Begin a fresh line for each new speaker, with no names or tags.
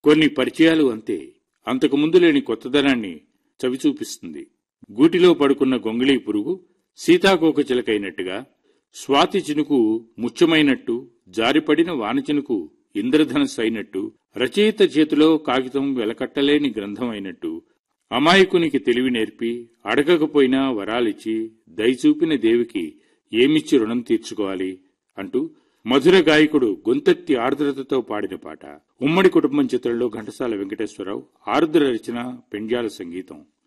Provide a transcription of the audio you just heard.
కొన్ని పరిచయాలు అంతే అంతకు ముందు లేని కొత్తదనాన్ని చవిచూపిస్తుంది గూటిలో పడుకున్న గొంగళీ పురుగు సీతాకోక చిలకైనట్టుగా స్వాతి చినుకు ముత్యమైనట్టు జారిపడిన వానచినుకు ఇంద్రధనస్సు అయినట్టు రచయిత చేతిలో కాగితం వెలకట్టలేని గ్రంథం అయినట్టు అమాయకునికి తెలివి నేర్పి అడగకపోయినా వరాలిచ్చి దయచూపిన దేవికి ఏమిచ్చి రుణం తీర్చుకోవాలి అంటూ మధుర గాయకుడు గొంతెత్తి ఆర్ద్రతతో పాడిన పాట ఉమ్మడి కుటుంబం చిత్రంలో ఘంటసాల వెంకటేశ్వరరావు ఆరుద్ర రచన పెండ్యాల సంగీతం